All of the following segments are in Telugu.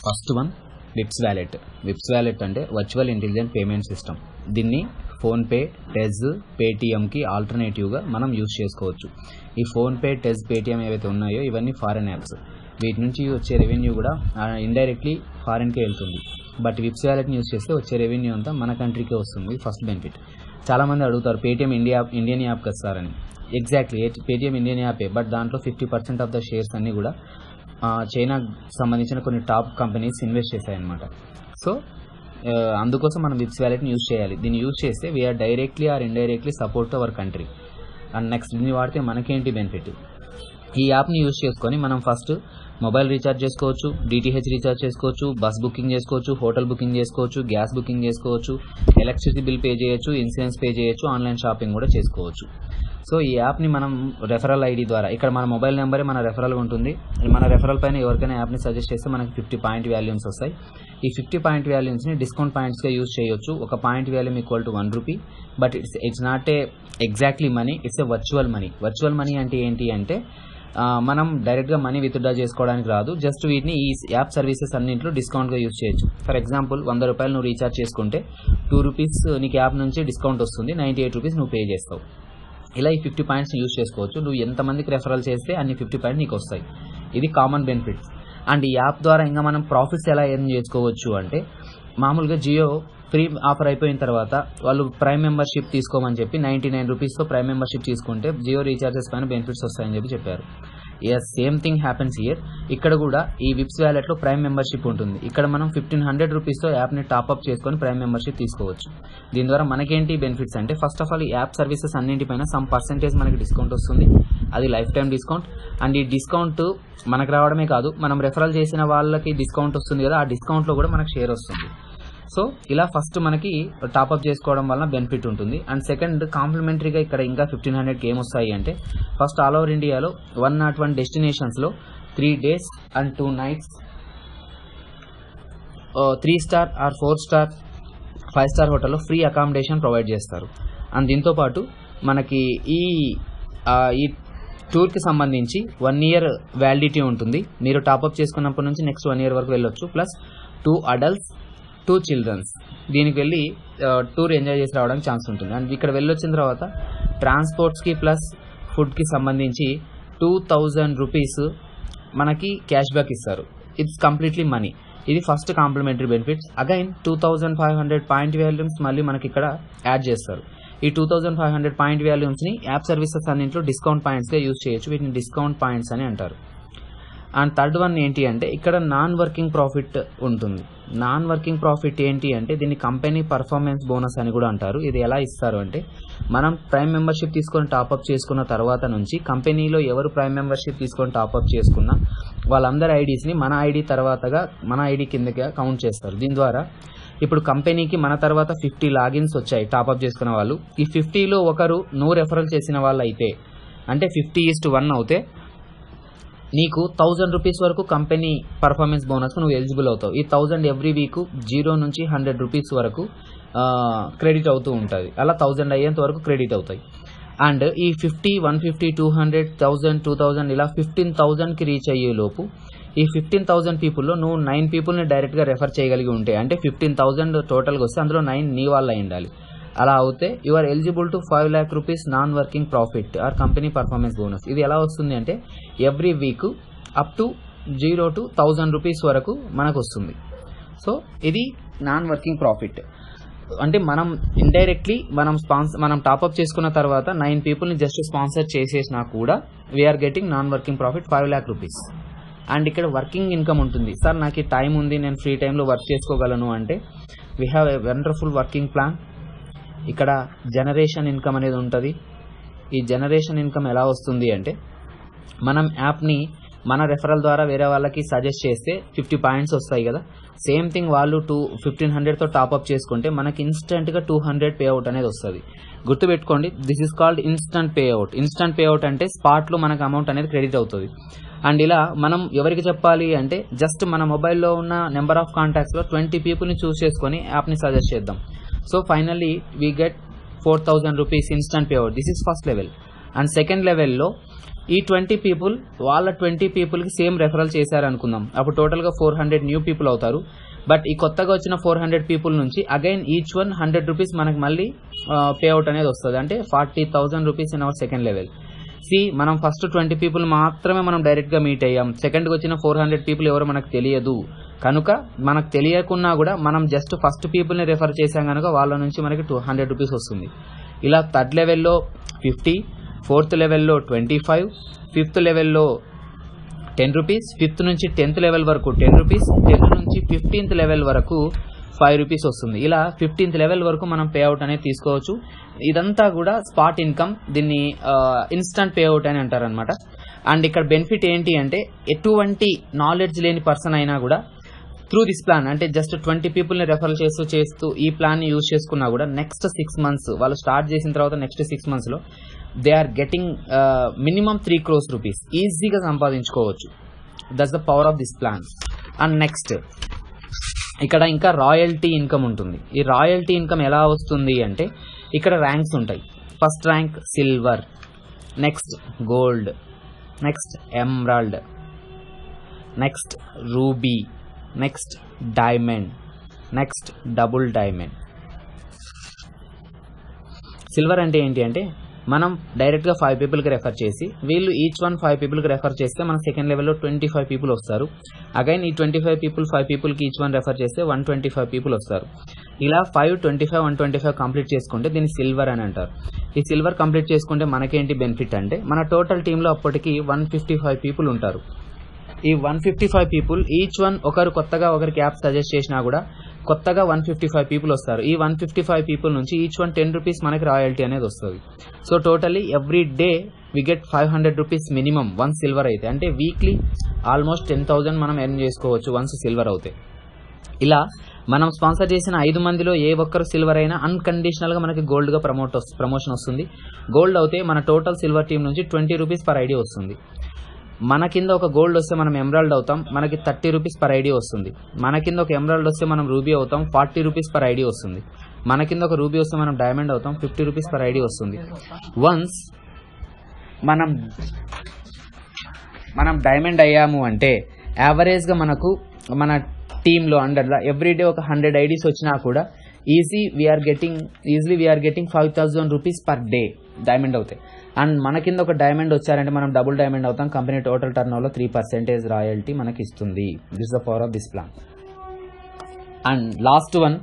first one whips wallet whips wallet అంటే వర్చువల్ ఇంటెలిజెంట్ పేమెంట్ సిస్టమ్ దీన్ని ఫోన్పే టెజ్ పేటిఎంకి ఆల్టర్నేటివ్గా మనం యూస్ చేసుకోవచ్చు ఈ ఫోన్పే టెజ్ పేటిఎం ఏవైతే ఉన్నాయో ఇవన్నీ ఫారెన్ యాప్స్ వీటి నుంచి వచ్చే రెవెన్యూ కూడా ఇండైరెక్ట్లీ ఫారెన్కే వెళ్తుంది బట్ విప్స్ వ్యాలెట్ని యూస్ చేస్తే వచ్చే రెవెన్యూ అంతా మన కంట్రీకే వస్తుంది ఫస్ట్ బెనిఫిట్ చాలామంది అడుగుతారు పేటిఎం ఇండియా ఇండియన్ యాప్ కదా సార్ అని ఎగ్జాక్ట్లీ పేటిఎం ఇండియన్ యాపే బట్ దాంట్లో fifty percent of the shares అన్నీ కూడా ఆ, చైనాకు సంబంధించిన కొన్ని టాప్ కంపెనీస్ ఇన్వెస్ట్ చేశాయన్నమాట సో ఆ, అందుకోసం మనం విప్స్ వ్యాలెట్ని యూజ్ చేయాలి దీన్ని యూజ్ చేస్తే we are directly or indirectly support our country and next దీన్ని వాడితే మనకేంటి బెనిఫిట్ ఈ యాప్ని యూజ్ చేసుకొని మనం ఫస్ట్ మొబైల్ రీఛార్జ్ చేసుకోవచ్చు డిటిహెచ్ రీఛార్జ్ చేసుకోవచ్చు బస్ బుకింగ్ చేసుకోవచ్చు హోటల్ బుకింగ్ చేసుకోవచ్చు గ్యాస్ బుకింగ్ చేసుకోవచ్చు ఎలక్ట్రిసిటీ బిల్ పే చేయొచ్చు ఇన్సూరెన్స్ పే చేయొచ్చు ఆన్లైన్ షాపింగ్ కూడా చేసుకోవచ్చు సో ఈ యాప్ని మనం రెఫరల్ ఐడి ద్వారా ఇక్కడ మన మొబైల్ నెంబరే మన రెఫరల్ ఉంటుంది మన రెఫరల్ పైన ఎవరికైనా యాప్ని సజెస్ట్ చేస్తే మనకి ఫిఫ్టీ పాయింట్ వాల్యూమ్స్ వస్తాయి ఈ ఫిఫ్టీ పాయింట్ వాల్యూమ్స్ని డిస్కౌంట్ పాయింట్స్గా యూజ్ చేయొచ్చు ఒక point volume equal to one rupee but it's it's not a exactly money it's a virtual money virtual money అంటే ఏంటి అంటే ఆ, మనం డైరెక్ట్గా మనీ విత్డ్రా చేసుకోవడానికి రాదు జస్ట్ వీటిని ఈ యాప్ సర్వీసెస్ అన్నింటిలో డిస్కౌంట్గా యూజ్ చేయొచ్చు ఫర్ ఎగ్జాంపుల్ వంద రూపాయలు నువ్వు రీఛార్జ్ చేసుకుంటే టూ రూపీస్ నీకు యాప్ నుంచి డిస్కౌంట్ వస్తుంది నైంటీ ఎయిట్ రూపీస్ నువ్వు పే చేస్తావు ఇలా ఈ ఫిఫ్టీ పాయింట్స్ యూజ్ చేసుకోవచ్చు నువ్వు ఎంతమందికి రెఫరల్ చేస్తే అన్ని ఫిఫ్టీ పాయింట్ నీకు వస్తాయి ఇది కామన్ బెనిఫిట్స్ అండ్ ఈ యాప్ ద్వారా ఇంకా మనం ప్రాఫిట్స్ ఎలా ఎర్న్ చేసుకోవచ్చు అంటే మామూలుగా జియో ఫ్రీ ఆఫర్ అయిపోయిన తర్వాత వాళ్ళు ప్రైమ్ మెంబర్షిప్ తీసుకోమని చెప్పి నైంటీ నైన్ రూపీస్తో ప్రైమ్ మెంబర్షిప్ తీసుకుంటే జియో రీఛార్జెస్ పైన బెనిఫిట్స్ వస్తాయని చెప్పి చెప్పారు yes same thing happens here ఇక్కడ కూడా ఈ విప్స్ వ్యాలెట్లో ప్రైమ్ మెంబర్షిప్ ఉంటుంది ఇక్కడ మనం ఫిఫ్టీన్ హండ్రెడ్ రూపీస్తో యాప్ని టాప్అప్ చేసుకొని ప్రైమ్ మెంబర్షిప్ తీసుకోవచ్చు దీని ద్వారా మనకేంటి బెనిఫిట్స్ అంటే ఫస్ట్ ఆఫ్ ఆల్ ఈ యాప్ సర్వీసెస్ అన్నింటిపైన సమ్ పర్సెంటేజ్ మనకి డిస్కౌంట్ వస్తుంది అది లైఫ్ టైం డిస్కౌంట్ అండ్ ఈ డిస్కౌంట్ మనకు రావడమే కాదు మనం రెఫరల్ చేసిన వాళ్ళకి డిస్కౌంట్ వస్తుంది కదా ఆ డిస్కౌంట్లో కూడా మనకు షేర్ వస్తుంది సో ఇలా ఫస్ట్ మనకి టాప్అప్ చేసుకోవడం వలన బెనిఫిట్ ఉంటుంది అండ్ సెకండ్ కాంప్లిమెంటరీగా ఇక్కడ ఇంకా ఫిఫ్టీన్ హండ్రెడ్కి ఏమొస్తాయి అంటే ఫస్ట్ ఆల్ ఓవర్ ఇండియాలో వన్ నాట్ వన్ డెస్టినేషన్స్లో three days and two nights three star or four star five star హోటల్లో ఫ్రీ అకామిడేషన్ ప్రొవైడ్ చేస్తారు అండ్ దీంతో పాటు మనకి ఈ ఆ, ఈ టూర్కి సంబంధించి వన్ ఇయర్ వ్యాలిడిటీ ఉంటుంది మీరు టాప్అప్ చేసుకున్నప్పటి నుంచి నెక్స్ట్ వన్ ఇయర్ వరకు వెళ్ళొచ్చు plus two adults two childrens దీనికి వెళ్ళి టూర్ ఎంజాయ్ చేసి రావడానికి ఛాన్స్ ఉంటుంది అండ్ ఇక్కడ వెళ్ళొచ్చిన తర్వాత ట్రాన్స్పోర్ట్స్కి ప్లస్ ఫుడ్కి సంబంధించి టూ థౌజండ్ రూపీస్ మనకి క్యాష్ బ్యాక్ ఇస్తారు ఇట్స్ కంప్లీట్లీ మనీ ఇది first complimentary benefits again two thousand five hundred point volumes మళ్ళీ మనకి ఇక్కడ యాడ్ చేస్తారు ఈ two thousand five hundred point వాల్యూమ్స్ని యాప్ సర్వీసెస్ అన్నింటిలో డిస్కౌంట్ పాయింట్స్గా యూజ్ చేయొచ్చు వీటిని డిస్కౌంట్ పాయింట్స్ అని అంటారు అండ్ థర్డ్ వన్ ఏంటి అంటే ఇక్కడ నాన్ వర్కింగ్ ప్రాఫిట్ ఉంటుంది నాన్ వర్కింగ్ ప్రాఫిట్ ఏంటి అంటే దీన్ని కంపెనీ పర్ఫార్మెన్స్ బోనస్ అని కూడా అంటారు ఇది ఎలా ఇస్తారు అంటే మనం ప్రైమ్ మెంబర్షిప్ తీసుకొని టాప్అప్ చేసుకున్న తర్వాత నుంచి కంపెనీలో ఎవరు ప్రైమ్ మెంబర్షిప్ తీసుకొని టాప్అప్ చేసుకున్నా వాళ్ళందరి ఐడీస్ని మన ఐడి తర్వాతగా మన ఐడి కిందగా కౌంట్ చేస్తారు దీని ద్వారా ఇప్పుడు కంపెనీకి మన తర్వాత ఫిఫ్టీ లాగిన్స్ వచ్చాయి టాప్అప్ చేసుకున్న వాళ్ళు ఈ ఫిఫ్టీలో ఒకరు నువ్వు రెఫరల్ చేసిన వాళ్ళు అయితే అంటే ఫిఫ్టీ ఈస్ట్ వన్ అవుతే నీకు థౌజండ్ రూపీస్ వరకు కంపెనీ పర్ఫార్మెన్స్ బోనస్ నువ్వు ఎలిజిబుల్ అవుతావు ఈ థౌజండ్ ఎవ్రీ వీక్ జీరో నుంచి హండ్రెడ్ రూపీస్ వరకు క్రెడిట్ అవుతూ ఉంటుంది అలా థౌజండ్ అయ్యేంత వరకు క్రెడిట్ అవుతాయి అండ్ ఈ fifty one fifty two hundred thousand two thousand ఇలా ఫిఫ్టీన్ థౌజండ్కి రీచ్ అయ్యే లోపు ఈ ఫిఫ్టీన్ థౌజండ్ పీపుల్లో నువ్వు నైన్ పీపుల్ని డైరెక్ట్గా రెఫర్ చేయగలిగి ఉంటే అంటే ఫిఫ్టీన్ థౌజండ్ టోటల్గా వస్తే అందులో నైన్ నీ వాళ్ళ అయి ఉండాలి అలా అవుతే you are eligible to five lakh rupees non working profit or company performance bonus ఇది ఎలా వస్తుంది అంటే every week up to zero to thousand rupees వరకు మనకు వస్తుంది సో ఇది నాన్ వర్కింగ్ ప్రాఫిట్ అంటే మనం ఇండైరెక్ట్లీ మనం స్పాన్సర్ మనం టాప్అప్ చేసుకున్న తర్వాత నైన్ పీపుల్ని జస్ట్ స్పాన్సర్ చేసేసినా కూడా we are getting non working profit five lakh rupees and ఇక్కడ వర్కింగ్ ఇన్కమ్ ఉంటుంది సార్ నాకు ఈ టైం ఉంది నేను ఫ్రీ టైంలో వర్క్ చేసుకోగలను అంటే we have a wonderful working plan ఇక్కడ జనరేషన్ ఇన్కమ్ అనేది ఉంటుంది ఈ జనరేషన్ ఇన్కమ్ ఎలా వస్తుంది అంటే మనం యాప్ని మన రెఫరల్ ద్వారా వేరే వాళ్ళకి సజెస్ట్ చేస్తే ఫిఫ్టీ పాయింట్స్ వస్తాయి కదా సేమ్ థింగ్ వాళ్ళు టూ ఫిఫ్టీన్ హండ్రెడ్తో టాప్అప్ చేసుకుంటే మనకి ఇన్స్టెంట్గా టూ హండ్రెడ్ పే అవుట్ అనేది వస్తుంది గుర్తుపెట్టుకోండి this is called instant pay out instant pay out అంటే స్పాట్లో మనకు అమౌంట్ అనేది క్రెడిట్ అవుతుంది అండ్ ఇలా మనం ఎవరికి చెప్పాలి అంటే జస్ట్ మన మొబైల్లో ఉన్న నెంబర్ ఆఫ్ కాంటాక్ట్స్లో ట్వంటీ పీపుల్ని చూస్ చేసుకొని యాప్ని సజెస్ట్ చేద్దాం so finally we get four thousand rupees instant pay out this is first level and second లెవెల్లో ఈ ట్వంటీ పీపుల్ వాళ్ళ ట్వంటీ పీపుల్కి సేమ్ రెఫరల్ చేశారు అనుకుందాం అప్పుడు టోటల్గా ఫోర్ హండ్రెడ్ న్యూ పీపుల్ అవుతారు బట్ ఈ కొత్తగా వచ్చిన ఫోర్ హండ్రెడ్ పీపుల్ నుంచి again each one hundred rupees మనకి మళ్ళీ పే అవుట్ అనేది వస్తుంది అంటే forty thousand rupees in our second level see మనం ఫస్ట్ ట్వంటీ పీపుల్ మాత్రమే మనం డైరెక్ట్గా మీట్ అయ్యాం సెకండ్కి వచ్చిన ఫోర్ హండ్రెడ్ పీపుల్ ఎవరో మనకు తెలియదు కనుక మనకు తెలియకున్నా కూడా మనం జస్ట్ ఫస్ట్ పీపుల్ని రెఫర్ చేసాం కనుక వాళ్ళ నుంచి మనకి టూ హండ్రెడ్ రూపీస్ వస్తుంది ఇలా థర్డ్ లెవెల్లో ఫిఫ్టీ ఫోర్త్ లెవెల్లో ట్వంటీ ఫైవ్ ఫిఫ్త్ లెవెల్లో టెన్ రూపీస్ ఫిఫ్త్ నుంచి టెన్త్ లెవెల్ వరకు టెన్ రూపీస్ టెన్త్ నుంచి ఫిఫ్టీన్త్ లెవెల్ వరకు ఫైవ్ రూపీస్ వస్తుంది ఇలా ఫిఫ్టీన్త్ లెవెల్ వరకు మనం పే అవుట్ అనేది తీసుకోవచ్చు ఇదంతా కూడా స్పాట్ ఇన్కమ్ దీన్ని ఇన్స్టంట్ పే అవుట్ అని అంటారు అనమాట అండ్ ఇక్కడ బెనిఫిట్ ఏంటి అంటే ఎటువంటి నాలెడ్జ్ లేని పర్సన్ అయినా కూడా త్రూ దిస్ ప్లాన్ అంటే జస్ట్ ట్వంటీ పీపుల్ని రెఫర్ చేస్తూ చేస్తూ ఈ ప్లాన్ యూజ్ చేసుకున్నా కూడా నెక్స్ట్ సిక్స్ మంత్స్ వాళ్ళు స్టార్ట్ చేసిన తర్వాత నెక్స్ట్ సిక్స్ మంత్స్లో they are getting minimum three crores rupees ఈజీగా సంపాదించుకోవచ్చు that's the power of this plan and next ఇక్కడ ఇంకా రాయల్టీ ఇన్కమ్ ఉంటుంది ఈ రాయల్టీ ఇన్కమ్ ఎలా వస్తుంది అంటే ఇక్కడ ర్యాంక్స్ ఉంటాయి first rank silver next gold next emerald next ruby next diamond next double diamond silver అంటే ఏంటి అంటే మనం డైరెక్ట్గా ఫైవ్ పీపుల్కి రెఫర్ చేసి వీళ్ళు ఈచ్ వన్ ఫైవ్ పీపుల్కి రెఫర్ చేస్తే మన సెకండ్ లెవెల్లో ట్వంటీ ఫైవ్ పీపుల్ వస్తారు అగైన్ ఈ ట్వంటీ ఫైవ్ పీపుల్ ఫైవ్ పీపుల్కి ఈచ్ వన్ రెఫర్ చేస్తే వన్ ట్వంటీ ఫైవ్ పీపుల్ వస్తారు ఇలా five twenty five one twenty five complete చేసుకుంటే దీన్ని సిల్వర్ అని అంటారు ఈ సిల్వర్ కంప్లీట్ చేసుకుంటే మనకేంటి బెనిఫిట్ అంటే మన టోటల్ టీంలో అప్పటికి వన్ ఫిఫ్టీ ఫైవ్ పీపుల్ ఉంటారు ఈ one fifty five people each one ఒకరు కొత్తగా ఒకరికి యాప్ సజెస్ట్ చేసినా కూడా కొత్తగా వన్ ఫిఫ్టీ ఫైవ్ పీపుల్ వస్తారు ఈ వన్ ఫిఫ్టీ ఫైవ్ పీపుల్ నుంచి ఈచ్ వన్ టెన్ రూపీస్ మనకి రాయల్టీ అనేది వస్తుంది so totally every day we get five hundred rupees minimum one silver అయితే అంటే వీక్లీ ఆల్మోస్ట్ టెన్ థౌజండ్ మనం ఎర్న్ చేసుకోవచ్చు వన్స్ సిల్వర్ అవుతాయి ఇలా మనం స్పాన్సర్ చేసిన ఐదు మందిలో ఏ ఒక్కరు సిల్వర్ అయినా అన్కండిషనల్గా మనకి గోల్డ్గా ప్రమోట్ ప్రమోషన్ వస్తుంది గోల్డ్ అయితే మన టోటల్ సిల్వర్ టీం నుంచి ట్వంటీ రూపీస్ పర్ ఐడి వస్తుంది మన కింద ఒక గోల్డ్ వస్తే మనం ఎమరాల్డ్ అవుతాం మనకి థర్టీ రూపీస్ పర్ ఐడి వస్తుంది మన కింద ఒక ఎమరాల్డ్ వస్తే మనం రూబీ అవుతాం ఫార్టీ రూపీస్ పర్ ఐడి వస్తుంది మన కింద ఒక రూబీ వస్తే మనం డైమండ్ అవుతాం ఫిఫ్టీ రూపీస్ పర్ ఐడి వస్తుంది వన్స్ మనం మనం డైమండ్ అయ్యాము అంటే యావరేజ్గా మనకు మన టీంలో అండర్లో ఎవ్రీడే ఒక హండ్రెడ్ ఐడీస్ వచ్చినా కూడా easy we are getting easily we are getting five thousand rupees per day diamond అవుతాయి అండ్ మన కింద ఒక డైమండ్ వచ్చారంటే మనం డబుల్ డైమండ్ అవుతాం కంపెనీ టోటల్ టర్న్ ఓవర్లో త్రీ పర్సెంటేజ్ రాయల్టీ మనకి ఇస్తుంది this the power of this plan and last one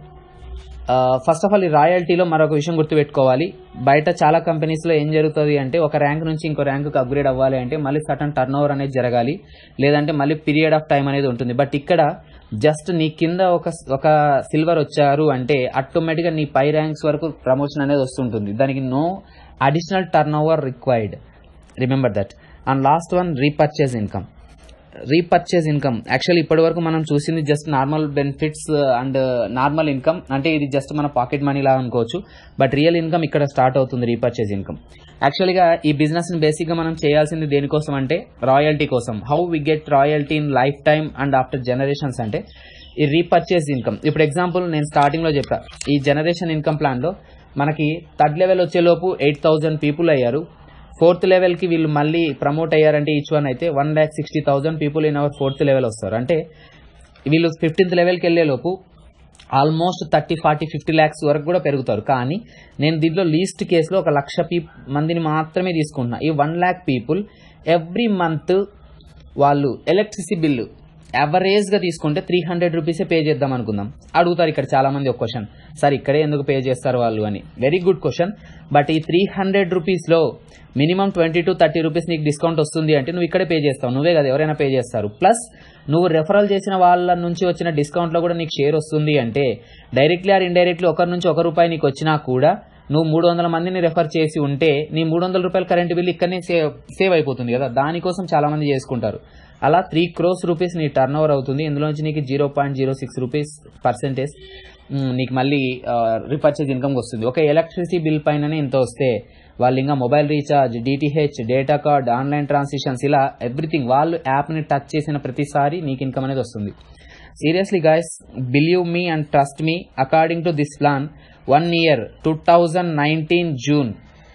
first of all ఈ రాయల్టీలో మరొక విషయం గుర్తుపెట్టుకోవాలి బయట చాలా కంపెనీస్లో ఏం జరుగుతుంది అంటే ఒక ర్యాంక్ నుంచి ఇంకో ర్యాంకుకి అప్గ్రేడ్ అవ్వాలి అంటే మళ్ళీ సటన్ టర్న్ ఓవర్ అనేది జరగాలి లేదంటే మళ్ళీ పీరియడ్ ఆఫ్ టైం అనేది ఉంటుంది బట్ ఇక్కడ జస్ట్ నీ కింద ఒక ఒక సిల్వర్ వచ్చారు అంటే ఆటోమేటిక్గా నీ పై ర్యాంక్స్ వరకు ప్రమోషన్ అనేది వస్తుంటుంది దానికి no additional turnover required remember that and last one repurchase income repurchase income actually ఇప్పటి వరకు మనం చూసింది just normal benefits and normal income అంటే ఇది జస్ట్ మన పాకెట్ మనీ లాగా అనుకోవచ్చు బట్ రియల్ ఇన్కమ్ ఇక్కడ స్టార్ట్ అవుతుంది రీపర్చేజ్ ఇన్కమ్ యాక్చువల్గా ఈ బిజినెస్ ని బేసిక్గా మనం చేయాల్సింది దేనికోసం అంటే రాయల్టీ కోసం how we get royalty in life time and after generations అంటే ఈ రీపర్చేజ్ ఇన్కమ్ ఇప్పుడు ఎగ్జాంపుల్ నేను స్టార్టింగ్ లో చెప్పా ఈ జనరేషన్ ఇన్కమ్ ప్లాన్ లో మనకి థర్డ్ లెవెల్ వచ్చేలోపు ఎయిట్ థౌజండ్ పీపుల్ అయ్యారు ఫోర్త్ లెవెల్ కి వీళ్ళు మళ్ళీ ప్రమోట్ అయ్యారంటే ఈచ్ వన్ అయితే one lakh sixty thousand people in our fourth level వస్తారు అంటే వీళ్ళు ఫిఫ్టీన్త్ లెవెల్కి వెళ్ళే లోపు almost thirty forty fifty lakhs వరకు కూడా పెరుగుతారు కానీ నేను దీంట్లో లీస్ట్ కేసులో ఒక లక్ష పీ మందిని మాత్రమే తీసుకుంటున్నా ఈ one lakh people every month వాళ్ళు ఎలక్ట్రిసిటీ బిల్లు యావరేజ్గా తీసుకుంటే త్రీ హండ్రెడ్ రూపీసే పే చేద్దాం అనుకుందాం అడుగుతారు ఇక్కడ చాలా మంది ఒక క్వశ్చన్ సార్ ఇక్కడే ఎందుకు పే చేస్తారు వాళ్ళు అని వెరీ గుడ్ క్వశ్చన్ బట్ ఈ త్రీ హండ్రెడ్ రూపీస్లో minimum twenty to thirty rupees నీకు డిస్కౌంట్ వస్తుంది అంటే నువ్వు ఇక్కడే పే చేస్తావు నువ్వే కదా ఎవరైనా పే చేస్తారు ప్లస్ నువ్వు రెఫరల్ చేసిన వాళ్ళ నుంచి వచ్చిన డిస్కౌంట్లో కూడా నీకు షేర్ వస్తుంది అంటే డైరెక్ట్లీ ఆర్ ఇండైరెక్ట్లీ ఒకరి నుంచి ఒక రూపాయి నీకు వచ్చినా కూడా నువ్వు మూడు వందల మందిని రెఫర్ చేసి ఉంటే నీ మూడు వందల రూపాయల కరెంట్ బిల్ ఇక్కడనే సేవ్ సేవ్ అయిపోతుంది కదా దానికోసం చాలా మంది చేసుకుంటారు అలా త్రీ క్రోస్ రూపీస్ నీ టర్న్ ఓవర్ అవుతుంది ఇందులోంచి నీకు zero point zero six rupees percentage నీకు మళ్ళీ రీపర్చేజ్ ఇన్కమ్ వస్తుంది ఒక ఎలక్ట్రిసిటీ బిల్ పైననే ఇంత వస్తే వాళ్ళు ఇంకా mobile recharge DTH data card online transactions ఇలా ఎవ్రీథింగ్ వాళ్ళు యాప్ని టచ్ చేసిన ప్రతిసారి నీకు ఇన్కమ్ అనేది వస్తుంది seriously guys believe me and trust me according to this plan one year two thousand nineteen June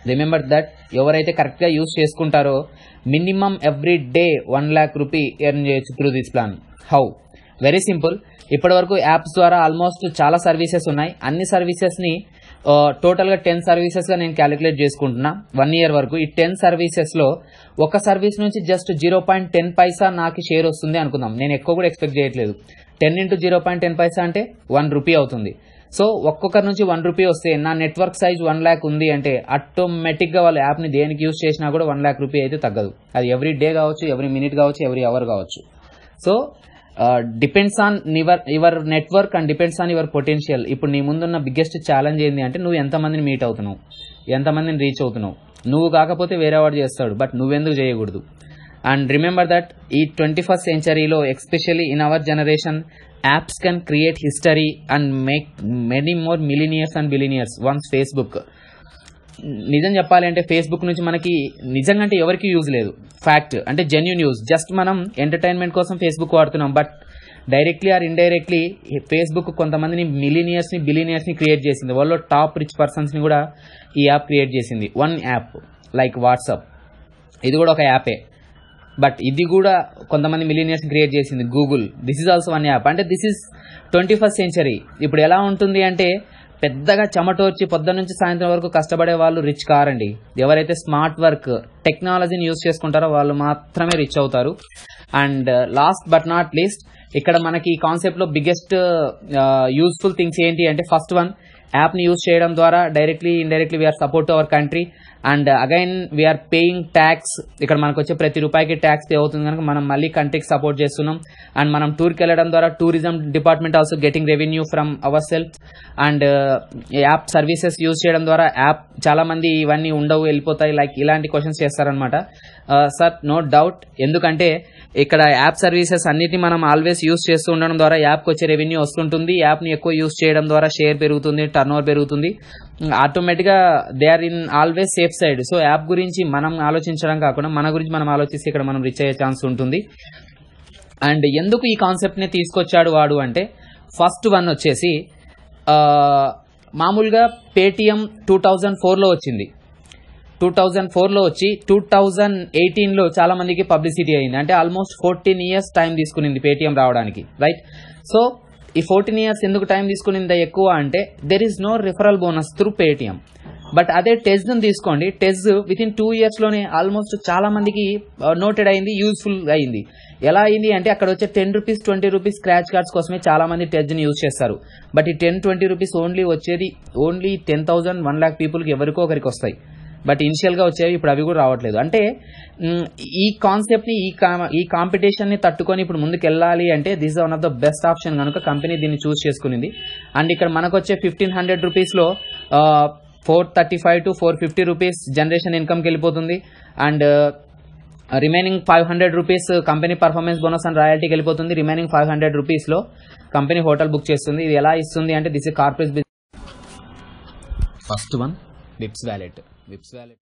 remember that ఎవరైతే కరెక్ట్గా యూస్ చేసుకుంటారో minimum every day one lakh rupee earn చేయొచ్చు through this plan how very simple ఇప్పటివరకు యాప్స్ ద్వారా ఆల్మోస్ట్ చాలా సర్వీసెస్ ఉన్నాయి అన్ని సర్వీసెస్ని టోటల్గా టెన్ సర్వీసెస్గా నేను క్యాలిక్యులేట్ చేసుకుంటున్నా వన్ ఇయర్ వరకు ఈ టెన్ సర్వీసెస్లో ఒక సర్వీస్ నుంచి just zero point ten paisa నాకు షేర్ వస్తుంది అనుకుందాం నేను ఎక్కువ కూడా ఎక్స్పెక్ట్ చేయట్లేదు ten into zero point ten paisa అంటే వన్ రూపీ అవుతుంది సో ఒక్కొక్కరి నుంచి వన్ రూపీ వస్తే నా నెట్వర్క్ సైజ్ వన్ ల్యాక్ ఉంది అంటే ఆటోమేటిక్గా వాళ్ళ యాప్ని దేనికి యూస్ చేసినా కూడా వన్ ల్యాక్ రూపీ అయితే తగ్గదు అది ఎవ్రీ డే కావచ్చు ఎవ్రీ మినిట్ కావచ్చు ఎవ్రీ అవర్ కావచ్చు so depends on your your network and depends on your potential ఇప్పుడు నీ ముందున్న బిగ్గెస్ట్ ఛాలెంజ్ ఏంటి అంటే నువ్వు ఎంతమందిని మీట్ అవుతున్నావు ఎంతమందిని రీచ్ అవుతున్నావు నువ్వు కాకపోతే వేరే వాడు చేస్తాడు బట్ నువ్వెందుకు చేయకూడదు అండ్ రిమెంబర్ దట్ ఈ ట్వంటీ ఫస్ట్ సెంచరీలో especially in our generation apps can create history and make many more millionaires and billionaires once Facebook నిజం చెప్పాలి అంటే ఫేస్బుక్ నుంచి మనకి నిజంగా అంటే ఎవరికి యూజ్ లేదు ఫ్యాక్ట్ అంటే జెన్యున్ యూజ్ జస్ట్ మనం ఎంటర్టైన్మెంట్ కోసం ఫేస్బుక్ వాడుతున్నాం but directly or indirectly Facebook కొంతమందిని మిలీనియర్స్ని బిలీనియర్స్ని క్రియేట్ చేసింది వాళ్ళు టాప్ రిచ్ పర్సన్స్ని కూడా ఈ యాప్ క్రియేట్ చేసింది వన్ యాప్ లైక్ వాట్సాప్ ఇది కూడా ఒక యాపే బట్ ఇది కూడా కొంతమంది మిలీనియర్స్ క్రియేట్ చేసింది Google this is also one app అంటే this is twenty first century ఇప్పుడు ఎలా ఉంటుంది అంటే పెద్దగా చెమటోర్చి పొద్దున్న నుంచి సాయంత్రం వరకు కష్టపడే వాళ్ళు రిచ్ కారండి ఎవరైతే స్మార్ట్ వర్క్ టెక్నాలజీని యూస్ చేసుకుంటారో వాళ్ళు మాత్రమే రిచ్ అవుతారు and last but not least ఇక్కడ మనకి ఈ కాన్సెప్ట్లో బిగ్గెస్ట్ యూస్ఫుల్ థింగ్స్ ఏంటి అంటే ఫస్ట్ వన్ యాప్ని యూజ్ చేయడం ద్వారా directly indirectly we are support our country and again we are paying tax ఇక్కడ మనకు వచ్చే ప్రతి రూపాయికి ట్యాక్స్ పే అవుతుంది కనుక మనం మళ్ళీ కంట్రీకి సపోర్ట్ చేస్తున్నాం అండ్ మనం టూర్కి వెళ్ళడం ద్వారా tourism department also getting revenue from our self and app services use చేయడం ద్వారా యాప్ చాలా మంది ఇవన్నీ ఉండవు వెళ్ళిపోతాయి లైక్ ఇలాంటి క్వశ్చన్స్ చేస్తారనమాట సార్ నో డౌట్ ఎందుకంటే ఇక్కడ యాప్ సర్వీసెస్ అన్నిటిని మనం ఆల్వేస్ యూస్ చేస్తూ ఉండడం ద్వారా యాప్కి వచ్చే రెవెన్యూ వస్తుంటుంది యాప్ని ఎక్కువ యూస్ చేయడం ద్వారా షేర్ పెరుగుతుంది టర్న్ ఓవర్ పెరుగుతుంది ఆటోమేటిక్గా they are in always safe side so app గురించి మనం ఆలోచించడం కాకుండా మన గురించి మనం ఆలోచిస్తే ఇక్కడ మనం రీచ్ అయ్యే ఛాన్స్ ఉంటుంది అండ్ ఎందుకు ఈ కాన్సెప్ట్ని తీసుకొచ్చాడు వాడు అంటే ఫస్ట్ వన్ వచ్చేసి ఆ, మామూలుగా పేటిఎం టూ థౌజండ్ ఫోర్లో వచ్చింది టూ థౌజండ్ ఫోర్లో వచ్చి టూ థౌజండ్ ఎయిటీన్లో చాలా మందికి పబ్లిసిటీ అయింది అంటే ఆల్మోస్ట్ ఫోర్టీన్ ఇయర్స్ టైం తీసుకునింది పేటిఎం రావడానికి రైట్ సో ఈ ఫోర్టీన్ ఇయర్స్ ఎందుకు టైం తీసుకునిందా ఎక్కువ అంటే there is no referral bonus through Paytm but అదే టెస్ట్ తీసుకోండి టెస్ట్ విత్ ఇన్ టూ ఇయర్స్లోనే ఆల్మోస్ట్ చాలా మందికి నోటెడ్ అయింది యూస్ఫుల్ అయింది ఎలా అయింది అంటే అక్కడ వచ్చే ten rupees twenty rupees scratch cards కోసమే చాలా మంది టెస్ట్ని యూజ్ చేస్తారు బట్ ఈ టెన్ ట్వంటీ రూపీస్ ఓన్లీ వచ్చేది only ten thousand one lakh పీపుల్కి ఎవరికో ఒకరికి వస్తాయి బట్ ఇనిషియల్గా వచ్చేవి ఇప్పుడు అవి కూడా రావట్లేదు అంటే మ్, ఈ కాన్సెప్ట్ని ఈ కా- ఈ కాంపిటీషన్ని తట్టుకొని ఇప్పుడు ముందుకు వెళ్ళాలి అంటే this one of the best option కనుక కంపెనీ దీన్ని చూస్ చేసుకునింది అండ్ ఇక్కడ మనకు వచ్చే ఫిఫ్టీన్ హండ్రెడ్ రూపీస్లో four thirty five to four fifty rupees generation ఇన్కమ్కి వెళ్ళిపోతుంది and remaining five hundred rupees company performance bonus and రాయల్టీకి వెళ్ళిపోతుంది రిమైనింగ్ ఫైవ్ హండ్రెడ్ రూపీస్లో కంపెనీ హోటల్ బుక్ చేస్తుంది ఇది ఎలా ఇస్తుంది అంటే this corporate first one whips wallet whips wallet